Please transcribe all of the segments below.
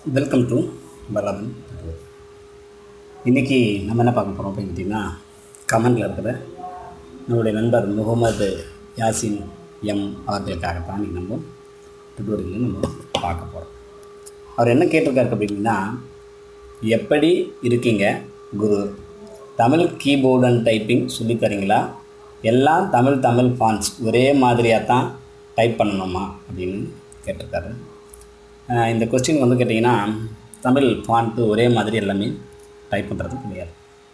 Welcome to பலவன் இன்றைக்கி நம்ம என்ன பார்க்க போகிறோம் அப்படின்னு பார்த்தீங்கன்னா கமெண்டில் இருக்கிற நம்மளுடைய நண்பர் முகமது யாசின் எம் அவர்களுக்காகத்தான் இன்றைக்கி நம்ம டுட்டோரியலில் நம்ம பார்க்க போகிறோம் அவர் என்ன கேட்டிருக்காரு அப்படின்னா எப்படி இருக்கீங்க குரு தமிழ் கீபோர்டு அண்ட் டைப்பிங் சொல்லித் தரீங்களா எல்லாம் தமிழ் தமிழ் ஃபான்ஸ் ஒரே மாதிரியாக தான் டைப் பண்ணணுமா அப்படின்னு கேட்டிருக்காரு அஹ் இந்த கொஸ்டின் வந்து கேட்டிங்கன்னா தமிழ் ஃபாண்ட்டு ஒரே மாதிரி எல்லாமே டைப் பண்ணுறது கிடையாது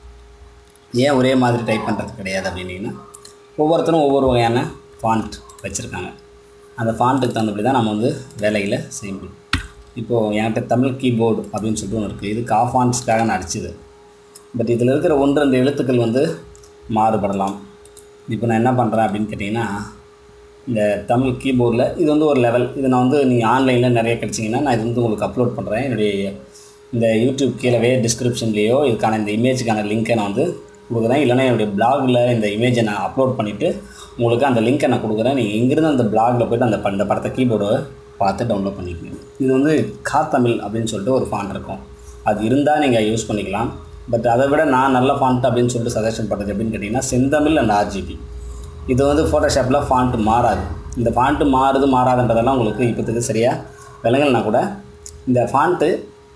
ஏன் ஒரே மாதிரி டைப் பண்ணுறது கிடையாது அப்படின்னீங்கன்னா ஒவ்வொருத்தரும் ஒவ்வொரு வகையான ஃபாண்ட் வச்சுருக்காங்க அந்த ஃபாண்ட்டுக்கு தகுந்தபடி தான் நம்ம வந்து வேலைகளை செய்ய முடியும் இப்போது என்கிட்ட தமிழ் கீபோர்டு அப்படின்னு சொல்லிட்டு ஒன்று இருக்குது இது கா ஃபாண்ட்ஸ்க்காக நான் அடிச்சது பட் இதில் இருக்கிற ஒன்று ரெண்டு எழுத்துக்கள் வந்து மாறுபடலாம் இப்போ நான் என்ன பண்ணுறேன் அப்படின்னு கேட்டிங்கன்னா இந்த தமிழ் கீபோர்டில் இது வந்து ஒரு லெவல் இது நான் வந்து நீங்கள் ஆன்லைனில் நிறைய கிடச்சிங்கன்னா நான் இது வந்து உங்களுக்கு அப்லோட் பண்ணுறேன் என்னுடைய இந்த யூடியூப் கீழவே டிஸ்கிரிப்ஷன்லேயோ இதுக்கான இந்த இமேஜுக்கான லிங்க்கை நான் வந்து கொடுக்குறேன் இல்லைனா என்னுடைய பிளாகில் இந்த இமேஜை நான் அப்லோட் பண்ணிவிட்டு உங்களுக்கு அந்த லிங்க்கை நான் கொடுக்குறேன் நீங்கள் இங்கிருந்து அந்த பிளாகில் போய்ட்டு அந்த ப- இந்த படத்தை கீபோர்டை பார்த்து டவுன்லோட் பண்ணிக்கணும் இது வந்து கா தமிழ் அப்படின்னு சொல்லிட்டு ஒரு ஃபாண்ட் இருக்கும் அது இருந்தால் நீங்கள் யூஸ் பண்ணிக்கலாம் பட் அதை விட நான் நல்ல ஃபாண்ட் அப்படின்னு சொல்லிட்டு சஜஷன் பண்ணுறது எப்படின்னு கேட்டிங்கன்னா செந்தமிழ் அண்ட் ஆர்ஜிபி இது வந்து ஃபோட்டோஷாப்பில் ஃபாண்ட்டு மாறாது இந்த ஃபாண்ட்டு மாறுது மாறாதுன்றதெல்லாம் உங்களுக்கு இப்போத்துக்கு சரியாக விளங்கலைனா கூட இந்த ஃபாண்ட்டு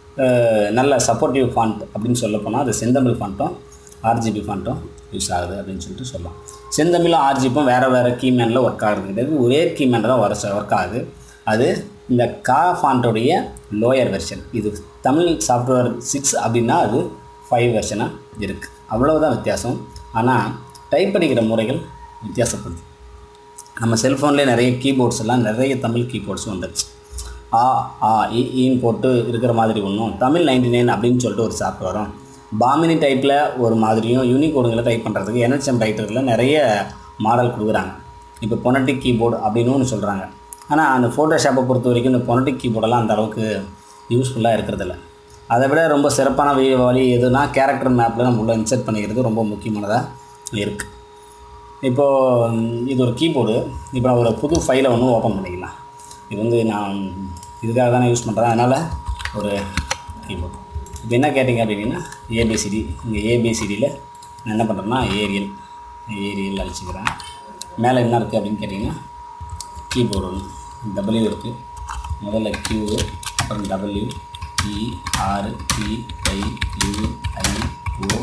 நல்ல சப்போர்ட்டிவ் ஃபாண்ட் அப்படின்னு சொல்ல போனால் அது செந்தமிழ் ஃபாண்ட்டும் ஆர்ஜிபி ஃபாண்ட்டும் யூஸ் ஆகுது அப்படின்னு சொல்லிட்டு சொல்லலாம் செந்தமிழும் ஆர்ஜிப்பும் வேறு வேறு கீமேனில் ஒர்க் ஆகுறது கிடையாது ஒரே கீமேனில் தான் வர ஒர்க் ஆகுது அது இந்த கா ஃபாண்ட்டோடைய லோயர் வெர்ஷன் இது தமிழ் சாஃப்ட்வேர் சிக்ஸ் அப்படின்னா அது ஃபைவ் வெர்ஷனாக இருக்குது அவ்வளவுதான் வித்தியாசம் ஆனால் டைப் அடிக்கிற முறைகள் வித்தியாசப்படுது நம்ம செல்ஃபோன்லேயே நிறைய கீபோர்ட்ஸ் எல்லாம் நிறைய தமிழ் கீபோர்ட்ஸ் வந்துடுச்சு ஆ ஆ இ ஈன்னு போட்டு இருக்கிற மாதிரி ஒன்றும் தமிழ் நைன்டி நைன் அப்படின்னு சொல்லிட்டு ஒரு சாஃப்ட்வேரும் பாமினி டைப்பில் ஒரு மாதிரியும் யூனிகோடுங்களை டைப் பண்ணுறதுக்கு என்ஹெச்எம் ரைட்டரில் நிறைய மாடல் கொடுக்குறாங்க இப்போ பொனட்டிக் கீபோர்டு அப்படின்னு ஒன்று சொல்கிறாங்க ஆனால் அந்த ஃபோட்டோஷாப்பை பொறுத்த வரைக்கும் இந்த பொனட்டிக் கீபோர்டெல்லாம் அந்த அளவுக்கு யூஸ்ஃபுல்லாக இருக்கிறதில்ல அதை விட ரொம்ப சிறப்பான வழி வழி எதுனா கேரக்டர் மேப்பில் நம்ம உள்ள இன்சர்ட் பண்ணிக்கிறது ரொம்ப முக்கியமானதாக இருக்குது இப்போது இது ஒரு கீபோர்டு இப்போ நான் ஒரு புது ஃபைலை ஒன்று ஓப்பன் பண்ணிக்கலாம் இது வந்து நான் இதுக்காக தானே யூஸ் பண்ணுறேன் அதனால் ஒரு கீபோர்டு இப்போ என்ன கேட்டிங்க அப்படின்னா ஏபிசிடி இங்கே ஏபிசிடியில் நான் என்ன பண்ணுறேன்னா ஏரியல் ஏரியல் அழிச்சிக்கிறேன் மேலே என்ன இருக்குது அப்படின்னு கேட்டிங்கன்னா கீபோர்டு ஒன்று டபிள்யூ இருக்குது முதல்ல கியூ அப்புறம் W E R P I U I O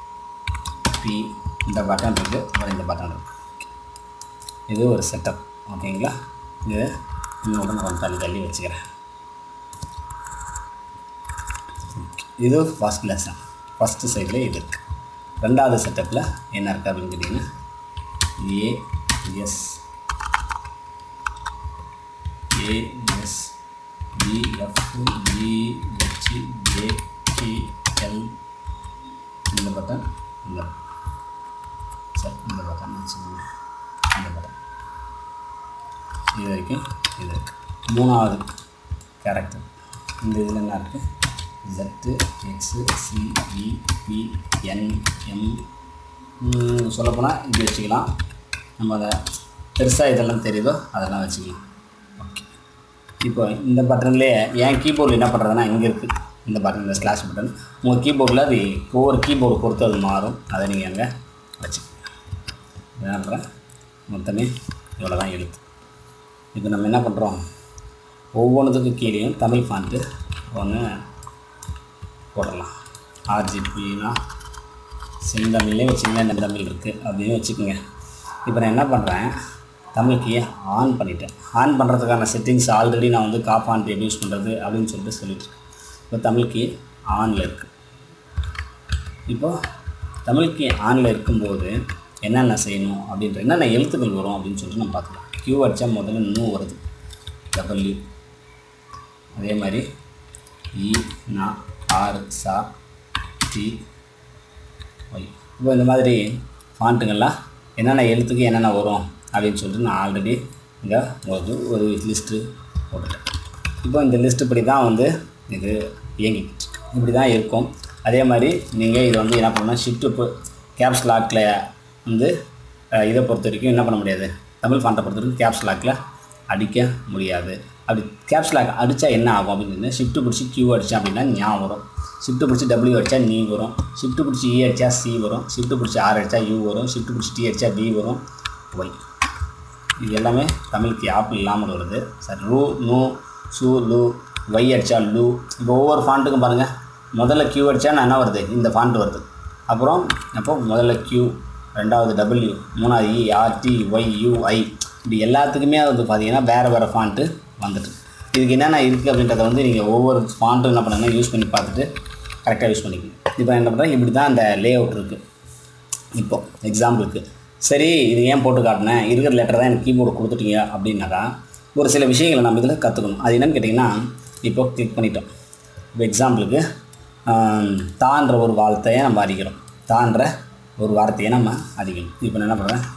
P இந்த பட்டன் இருக்குது அப்புறம் இந்த பட்டன் இருக்குது இது ஒரு செட்டப் ஓகேங்களா இது இன்னொரு கொஞ்சம் தள்ளி தள்ளி வச்சுக்கிறேன் இது ஃபஸ்ட் லெசன் ஃபஸ்ட்டு சைடில் இது இருக்குது ரெண்டாவது செட்டப்பில் என்ன இருக்குது அப்படின்னு கேட்டிங்கன்னா A S AS BF GH JDL இந்த பட்டன் இந்த சரி இந்த பட்டன் வச்சுக்கோங்க இந்த பட்டன் இது வரைக்கும் இது இருக்கு மூணாவது கேரக்டர் இந்த இதில் என்ன இருக்குது Z X CE B N M சொல்லப்போனால் இது வச்சுக்கலாம் நம்ம அதை பெருசாக இதெல்லாம் தெரியுதோ அதெல்லாம் வச்சுக்கலாம் ஓகே இப்போ இந்த பட்டன்லேயே என் கீபோர்டில் என்ன பண்ணுறதுன்னா இங்கே இருக்குது இந்த பட்டன் இந்த ஸ்லாஷ் பட்டன் உங்கள் கீபோர்டில் அது ஒவ்வொரு கீபோர்டு பொறுத்து அது மாறும் அதை நீங்கள் அங்கே வச்சுக்கோங்க என்ன பண்ணுறேன் மொத்தமே இவ்வளோ தான் எழுத்து இப்போ நம்ம என்ன பண்ணுறோம் ஒவ்வொன்றுத்துக்கு கீழேயும் தமிழ் ஃபாண்ட்டு ஒன்று போடலாம் ஆர்ஜிபினா செந்தமிழ்லே வச்சுங்க இந்த தமிழ் இருக்குது அப்படின்னு வச்சுக்கோங்க இப்போ நான் என்ன பண்ணுறேன் தமிழ் கீயை ஆன் பண்ணிட்டேன் ஆன் பண்ணுறதுக்கான செட்டிங்ஸ் ஆல்ரெடி நான் வந்து காப் ஆன் எப்படி யூஸ் பண்ணுறது அப்படின்னு சொல்லிட்டு சொல்லிட்டு இருக்கேன் இப்போ தமிழ் கீ ஆனில் இருக்குது இப்போ தமிழ் கீ ஆனில் இருக்கும்போது என்னென்ன செய்யணும் அப்படின்ற என்னென்ன எழுத்துக்கள் வரும் அப்படின்னு சொல்லிட்டு நம்ம பார்க்கலாம் கியூ அடித்தா முதல்ல இன்னும் வருது டபிள்யூ அதே மாதிரி இ நா ஆர் சா டி ஒய் இப்போ இந்த மாதிரி ஃபாண்ட்டுங்கள்லாம் என்னென்ன எழுத்துக்கு என்னென்ன வரும் அப்படின்னு சொல்லிட்டு நான் ஆல்ரெடி இங்கே ஒரு ஒரு லிஸ்ட்டு போட்டுட்டேன் இப்போ இந்த லிஸ்ட்டு படி தான் வந்து இது இயங்கிக்கிட்டு இருக்கு. இப்படி தான் இருக்கும் அதே மாதிரி நீங்கள் இதை வந்து என்ன பண்ணணும் ஷிஃப்ட்டு கேப்ஸ் லாக்கில் வந்து அஹ், இதை பொறுத்த வரைக்கும் என்ன பண்ண முடியாது தமிழ் ஃபாண்ட்டை பொறுத்த வரைக்கும் கேப்ஸ் லாக்கில் அடிக்க முடியாது அப்படி கேப்ஸ் லாக் அடித்தா என்ன ஆகும் அப்படின்னு ஷிஃப்ட்டு பிடிச்சி கியூ அடித்தேன் அப்படின்னா ஞா வரும் ஷிஃப்ட்டு பிடிச்சி டபிள்யூ அடித்தா நீ வரும் ஷிஃப்ட்டு பிடிச்சி இ அடித்தா சி வரும் ஷிஃப்ட்டு பிடிச்சி ஆர் அடித்தா யூ வரும் ஷிஃப்ட்டு பிடிச்சி டி அடித்தா பி வரும் ஒய் இது எல்லாமே தமிழுக்கு ஆப்பிள் இல்லாமல் வருது சார் ரூ நூ சு லு ஒய் அடித்தா லூ இப்போ ஒவ்வொரு ஃபாண்ட்டுக்கும் பாருங்கள் முதல்ல கியூ அடித்தா நான் என்ன வருது இந்த ஃபாண்ட் வருது அப்புறம் அப்போ முதல்ல கியூ ரெண்டாவது டபிள்யூ மூணாவது E RT Y U I இப்படி எல்லாத்துக்குமே வந்து பார்த்தீங்கன்னா வேறு வேறு ஃபாண்ட்டு வந்துட்டு இதுக்கு என்னென்ன இருக்குது அப்படின்றத வந்து நீங்கள் ஒவ்வொரு ஃபாண்ட்டும் என்ன பண்ணுங்கன்னா யூஸ் பண்ணி பார்த்துட்டு கரெக்டாக யூஸ் பண்ணிக்கணும் இப்போ என்ன பண்ணுறேன் இப்படி தான் அந்த லே அவுட் இருக்குது இப்போ எக்ஸாம்பிளுக்கு சரி இது ஏன் போட்டு காட்டினேன் இருக்கிற லெட்டர் தான் எனக்கு கீபோர்டு கொடுத்துட்டீங்க அப்படின்னாக்கா ஒரு சில விஷயங்களை நம்ம இதில் கற்றுக்கணும் அது என்னன்னு கேட்டிங்கன்னா இப்போ கிளிக் பண்ணிட்டோம் இப்போ எக்ஸாம்பிளுக்கு ஆம், தான்ற ஒரு வார்த்தையை நம்ம அடிக்கிறோம் தான்ற ஒரு வார்த்தையை நம்ம அடிக்கணும் இப்போ நான் என்ன பண்ணுறேன்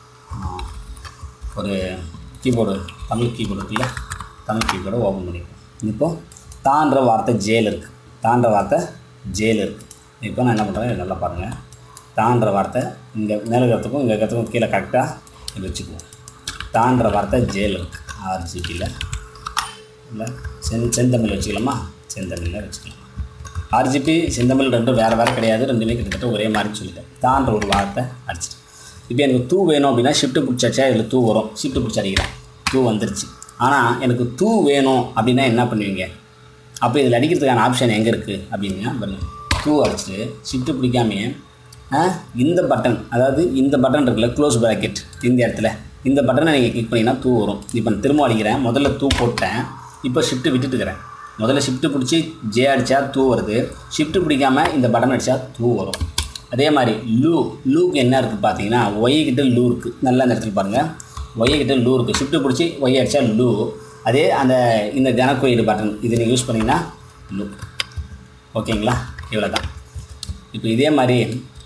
ஒரு கீபோர்டு தமிழ் கீபோர்டு இருக்குல்ல தமிழ் கீபோர்டை ஓப்பன் பண்ணிக்கிறேன் இப்போது தான்ற வார்த்தை ஜேல் இருக்குது தான்ற வார்த்தை ஜேல் இருக்குது இப்போ நான் என்ன பண்ணுறேன் நல்லா பாருங்கள் தான்ற வார்த்தை இங்கே மேலே இருக்கிறதுக்கும் இங்கே இருக்கிறதுக்கும் கீழே கரெக்டாக வச்சுக்குவோம் தான்ற வார்த்தை ஜேல் இருக்குது ஆர்ஜிபியில் இல்லை செந் செந்தமிழ் வச்சுக்கலாமா செந்தமிழில் வச்சுக்கலாம் ஆர்ஜிபி செந்தமிழ் ரெண்டும் வேறு வேறு கிடையாது ரெண்டுமே கிட்டத்தட்ட ஒரே மாதிரி சொல்லிட்டேன் தான்ற ஒரு வார்த்தை அடிச்சிட்டேன் இப்போ எனக்கு தூ வேணும் அப்படின்னா ஷிஃப்ட்டு பிடிச்சி அடிச்சா இதில் தூ வரும் ஷிஃப்ட்டு பிடிச்சி அடிக்கிறேன் தூ வந்துருச்சு ஆனால் எனக்கு தூ வேணும் அப்படின்னா என்ன பண்ணுவீங்க அப்போ இதில் அடிக்கிறதுக்கான ஆப்ஷன் எங்கே இருக்குது அப்படின்னா பாருங்க தூ அடிச்சுட்டு ஷிஃப்ட்டு பிடிக்காமையே ஆ, இந்த பட்டன் அதாவது இந்த பட்டன் இருக்குல்ல க்ளோஸ் ப்ராக்கெட் இந்த இடத்துல இந்த பட்டனை நீங்கள் கிளிக் பண்ணிங்கன்னா தூ வரும் இப்போ நான் திரும்ப அடிக்கிறேன் முதல்ல தூ போட்டேன் இப்போ ஷிஃப்ட்டு விட்டுட்டுக்கிறேன் முதல்ல ஷிஃப்ட்டு பிடிச்சி ஜே அடித்தா தூ வருது ஷிஃப்ட்டு பிடிக்காமல் இந்த பட்டன் அடித்தா தூ வரும் அதே மாதிரி லூ லூக்கு என்ன இருக்குது பார்த்தீங்கன்னா ஒய் கிட்ட லூ இருக்குது நல்லா இந்த இடத்துல பாருங்கள் ஒய் கிட்ட லூ இருக்குது ஷிஃப்ட்டு பிடிச்சி ஒய் அடித்தா லூ அதே அந்த இந்த கனக்கோயிடு பட்டன் இது நீங்கள் யூஸ் பண்ணிங்கன்னா லூ ஓகேங்களா இவ்வளோ தான் இப்போ இதே மாதிரி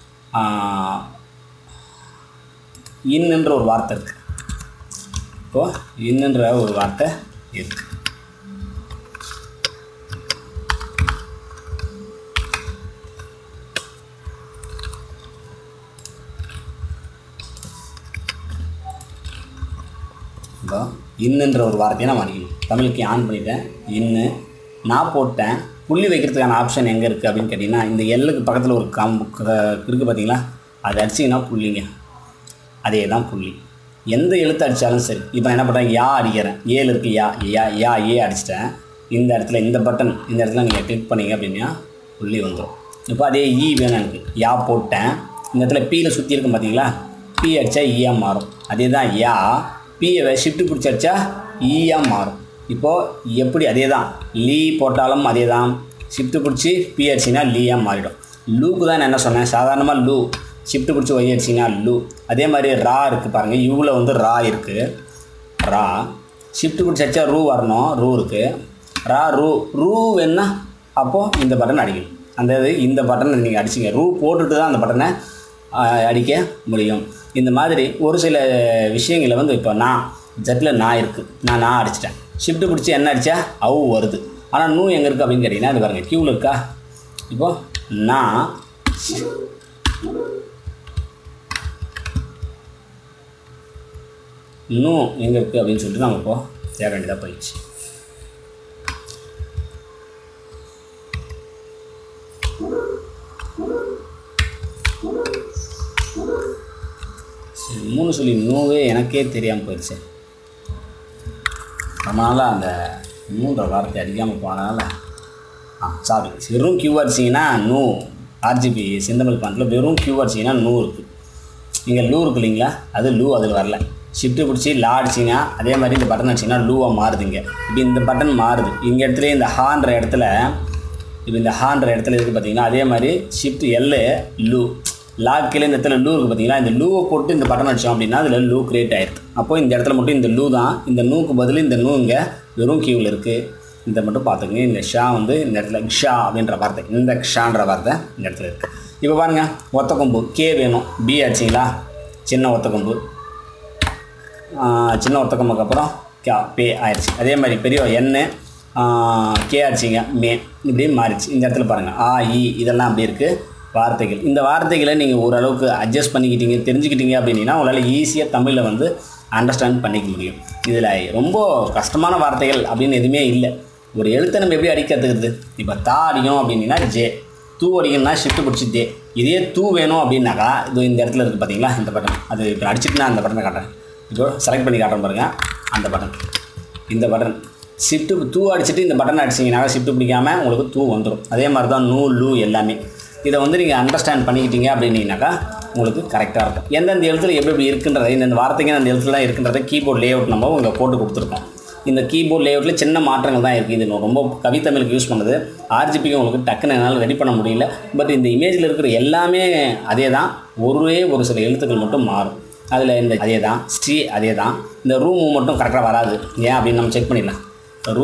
இன்னுன்ற ஒரு வார்த்தை இருக்குது இப்போது இன்னுன்ற ஒரு வார்த்தை இருக்குது இப்போ இன்னுன்ற ஒரு வார்த்தையை நான் அடிக்கணும் தமிழுக்கு ஆன் பண்ணிட்டேன் இன்னு நான் போட்டேன் புள்ளி வைக்கிறதுக்கான ஆப்ஷன் எங்கே இருக்குது அப்படின்னு கேட்டிங்கன்னா இந்த எல்லுக்கு பக்கத்தில் ஒரு கம் இருக்குது பார்த்தீங்களா அதை அடிச்சிங்கன்னா புள்ளிங்க அதே தான் புள்ளி எந்த எழுத்து அடித்தாலும் சரி இப்போ நான் என்ன பண்ணுறேன் யா அடிக்கிறேன் ஏல இருக்குது யா யா யா ஏ அடிச்சிட்டேன் இந்த இடத்துல இந்த பட்டன் இந்த இடத்துல நீங்கள் கிளிக் பண்ணீங்க அப்படின்னா புள்ளி வந்துடும் இப்போ அதே ஈ வேணும் எனக்கு யா போட்டேன் இந்த இடத்துல பீயில் சுற்றி இருக்கும் பார்த்தீங்களா பி அடித்தா ஈயா மாறும் அதே தான் யா பியை ஷிஃப்ட் பிடிச்சி அடித்தா ஈயா மாறும் இப்போது எப்படி அதே தான் லீ போட்டாலும் அதே தான் ஷிஃப்ட் பிடிச்சி பி அடிச்சிங்கன்னா லீயாக மாறிடும் லூக்கு தான் நான் என்ன சொன்னேன் சாதாரணமாக லூ ஷிஃப்ட் பிடிச்சி ஒய் அடிச்சிங்கன்னா லூ அதே மாதிரி ரா இருக்குது பாருங்கள் யூவில் வந்து ரா இருக்குது ரா ஷிஃப்ட் பிடிச்சி அடிச்சா ரூ வரணும் ரூ இருக்குது ரா ரூ ரூ வேணா அப்போது இந்த பட்டன் அடிக்கணும் அந்த இது இந்த பட்டனை நீங்கள் அடிச்சிங்க ரூ போட்டுட்டு தான் அந்த பட்டனை ஆஹ், அடிக்க முடியும் இந்த மாதிரி ஒரு சில விஷயங்களை வந்து இப்போ நான் ஜட்டில் நான் இருக்குது நான் நான் அடிச்சிட்டேன் ஷிஃப்ட் பிடிச்சி என்ன அடித்தா அவு வருது ஆனால் நூ எங்கே இருக்குது அப்படின்னு கேட்டிங்கன்னா அது பாருங்கள் க்யூவில் இருக்கா இப்போது நான் இன்னும் எங்கே இருக்குது அப்படின்னு சொல்லிட்டு நம்ம இப்போ தேட வேண்டியதாக போயிடுச்சு சரி மூணு சொல்லி நூவே எனக்கே தெரியாமல் போயிடுச்சு ரொம்ப நாளாக அந்த மூன்ற வார்த்தை அடிக்காமல் போனதால ஆ சாரி வெறும் கியூ அடிச்சிங்கன்னா நூ ஆர்ஜிபி செந்தமிழ் பாண்டில் வெறும் கியூ அடிச்சிங்கன்னா நூ இருக்குது இங்கே லூ இருக்கு இல்லைங்களா அது லூ அதில் வரல ஷிஃப்ட்டு பிடிச்சி லா அடிச்சிங்கன்னா அதே மாதிரி இந்த பட்டன் அடிச்சிங்கன்னா லூவாக மாறுதுங்க இப்போ இந்த பட்டன் மாறுது இங்கே இடத்துல இந்த ஹான்ற இடத்துல இப்போ இந்த ஹான்ற இடத்துல இருக்குது பார்த்தீங்கன்னா அதே மாதிரி ஷிஃப்ட் எல்லு லூ லாக்கில் இந்த இடத்துல லூ இருக்குது பார்த்தீங்களா இந்த லூவை போட்டு இந்த பட்டன் அடித்தோம் அப்படின்னா அதில் லூ கிரியேட் ஆயிடுது அப்போ இந்த இடத்துல மட்டும் இந்த லூ தான் இந்த நூக்கு பதில் இந்த நூ இங்கே வெறும் கியூவில் இருக்குது இதை மட்டும் பார்த்துக்கங்க இந்த ஷா வந்து இந்த இடத்துல ஷா அப்படின்ற வார்த்தை இந்த ஷான்ற வார்த்தை இந்த இடத்துல இருக்குது இப்போ பாருங்கள் ஒத்த கொம்பு கே வேணும் பி அடிச்சிங்களா சின்ன ஒத்த கொம்பு ஆஹ் சின்ன ஒத்த கொம்புக்கு அப்புறம் கே பே ஆயிடுச்சு அதே மாதிரி பெரிய எண்ணு கே அடிச்சிங்க மே இப்படி மாறிடுச்சு இந்த இடத்துல பாருங்கள் ஆ இ இதெல்லாம் அப்படி இருக்குது வார்த்தைகள் இந்த வார்த்தைகளை நீங்கள் ஓரளவுக்கு அட்ஜஸ்ட் பண்ணிக்கிட்டீங்க தெரிஞ்சுக்கிட்டீங்க அப்படின்னா உங்களால் ஈஸியாக தமிழில் வந்து அண்டர்ஸ்டாண்ட் பண்ணிக்க முடியும் இதில் ரொம்ப கஷ்டமான வார்த்தைகள் அப்படின்னு எதுவுமே இல்லை ஒரு எழுத்தை நம்ம எப்படி அடிக்க கற்றுக்கிறது இப்போ தா அடிக்கணும் அப்படின்னா ஜே தூ அடிக்கணும்னா ஷிஃப்ட் பிடிச்சி ஜே இதே தூ வேணும் அப்படின்னாக்கா இது இந்த இடத்துல இருக்குது பார்த்தீங்களா இந்த பட்டன் அது இப்போ அடிச்சுட்டு நான் அந்த பட்டனை காட்டுறேன் இப்போ செலக்ட் பண்ணி காட்டுறேன் பாருங்கள் அந்த பட்டன் இந்த பட்டன் ஷிஃப்ட்டு தூ அடிச்சுட்டு இந்த பட்டன் அடிச்சிங்கனாக்கா ஷிஃப்ட் பிடிக்காம உங்களுக்கு தூ வந்துடும் அதே மாதிரி தான் நூ லூ எல்லாமே இதை வந்து நீங்கள் அண்டர்ஸ்டாண்ட் பண்ணிக்கிட்டீங்க அப்படின்னீங்கனாக்கா உங்களுக்கு கரெக்டாக இருக்கும் எந்தெந்த எழுத்துல எப்படி எப்படி இருக்குன்றதை இந்த வார்த்தைக்கு அந்த எழுத்துலாம் இருக்குன்றதை கீபோர்ட் லேஅவுட் நம்ம உங்களை போட்டு கொடுத்துருக்கோம் இந்த கீபோர்ட் லேஅவுட்டில் சின்ன மாற்றங்கள் தான் இருக்குது இது ரொம்ப கவித்தமிழுக்கு யூஸ் பண்ணது ஆர்ஜிபிக்கு உங்களுக்கு டக்குன்னு என்னால் ரெடி பண்ண முடியல பட் இந்த இமேஜில் இருக்கிற எல்லாமே அதே தான் ஒரே ஒரு சில எழுத்துக்கள் மட்டும் மாறும் அதில் இந்த அதே தான் ஸ்ரீ அதே தான் இந்த ரூமு மட்டும் கரெக்டாக வராது ஏன் அப்படின்னு நம்ம செக் பண்ணிடலாம் ரூ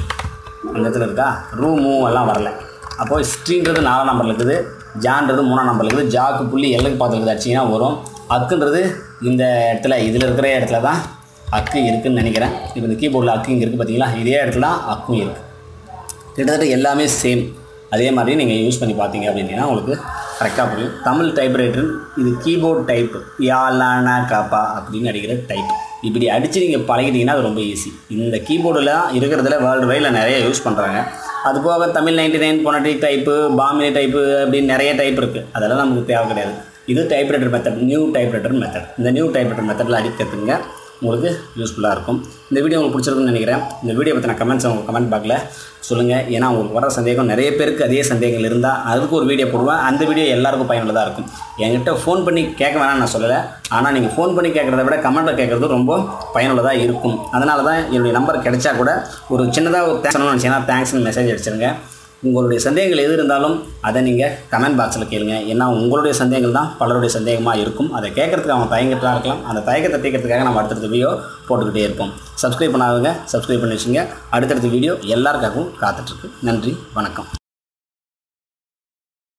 அந்த இடத்துல இருக்கா ரூ மூ எல்லாம் வரல அப்போ ஸ்ட்ரீன்றது நாலாம் நம்பரில் இருக்குது ஜான்றது மூணாம் நம்பரில் இருக்குது ஜாக்கு புள்ளி எல்லைக்கு பார்த்துருக்குது அடிச்சிங்கன்னா வரும் அக்குன்றது இந்த இடத்துல இதில் இருக்கிற இடத்துல தான் அக்கு இருக்குதுன்னு நினைக்கிறேன் இப்போ இந்த கீபோர்டில் அக்கு இங்கே இருக்குது பார்த்தீங்களா இதே இடத்துல தான் அக்கும் இருக்குது கிட்டத்தட்ட எல்லாமே சேம் அதே மாதிரி நீங்கள் யூஸ் பண்ணி பார்த்தீங்க அப்படின்னா உங்களுக்கு கரெக்டாக புரியும் தமிழ் டைப்ரைட்டர் இது கீபோர்ட் டைப் யாலானா காப்பா அப்படின்னு அடிக்கிற டைப் இப்படி அடித்து நீங்கள் பழகிட்டீங்கன்னா அது ரொம்ப ஈஸி இந்த கீபோர்டில் இருக்கிறதுல வேர்ல்டு வைடில் நிறைய யூஸ் பண்ணுறாங்க அது போக Tamil ninety nine phonetic type Bamini type அப்படின்னு நிறைய டைப் இருக்குது அதெல்லாம் நமக்கு தேவை கிடையாது இது typewriter method new typewriter method இந்த நியூ டைப்ரைட்டர் மெத்தடில் அடிக்கிறதுங்க உங்களுக்கு யூஸ்ஃபுல்லாக இருக்கும் இந்த வீடியோ உங்களுக்கு பிடிச்சிருக்குன்னு நினைக்கிறேன் இந்த வீடியோ பற்றின கமெண்ட்ஸ் உங்கள் கமெண்ட் பாக்ஸில் சொல்லுங்கள் ஏன்னா உங்களுக்கு வர சந்தேகம் நிறைய பேருக்கு அதே சந்தேகங்கள் இருந்தால் அதுக்கு ஒரு வீடியோ போடுவேன் அந்த வீடியோ எல்லாருக்கும் பயனுள்ளதாக இருக்கும் என்கிட்ட ஃபோன் பண்ணி கேட்க வேணாம்னு நான் சொல்லலை ஆனால் நீங்கள் ஃபோன் பண்ணி கேட்குறத விட கமெண்ட்டில் கேட்குறது ரொம்ப பயனுள்ளதாக இருக்கும் அதனால தான் என்னுடைய நம்பர் கிடைச்சா கூட ஒரு சின்னதாக ஒரு தேங்க்ஸ் நினச்சிங்கன்னா தேங்க்ஸ்னு மெசேஜ் அடிச்சிருங்க உங்களுடைய சந்தேகங்கள் எது இருந்தாலும் அதை நீங்கள் கமெண்ட் பாக்ஸில் கேளுங்க ஏன்னா உங்களுடைய சந்தேகங்கள் தான் பலருடைய சந்தேகமாக இருக்கும் அதை கேட்கறதுக்கு அவங்க தயங்கிட்டு இருக்கலாம் அந்த தயக்கத்தை தீர்க்கறதுக்காக நம்ம அடுத்தடுத்த வீடியோ போட்டுக்கிட்டே இருப்போம் சப்ஸ்கிரைப் பண்ணாதவங்க சப்ஸ்கிரைப் பண்ணி வச்சுங்க அடுத்தடுத்த வீடியோ எல்லாருக்காகவும் காத்துட்ருக்கு நன்றி வணக்கம்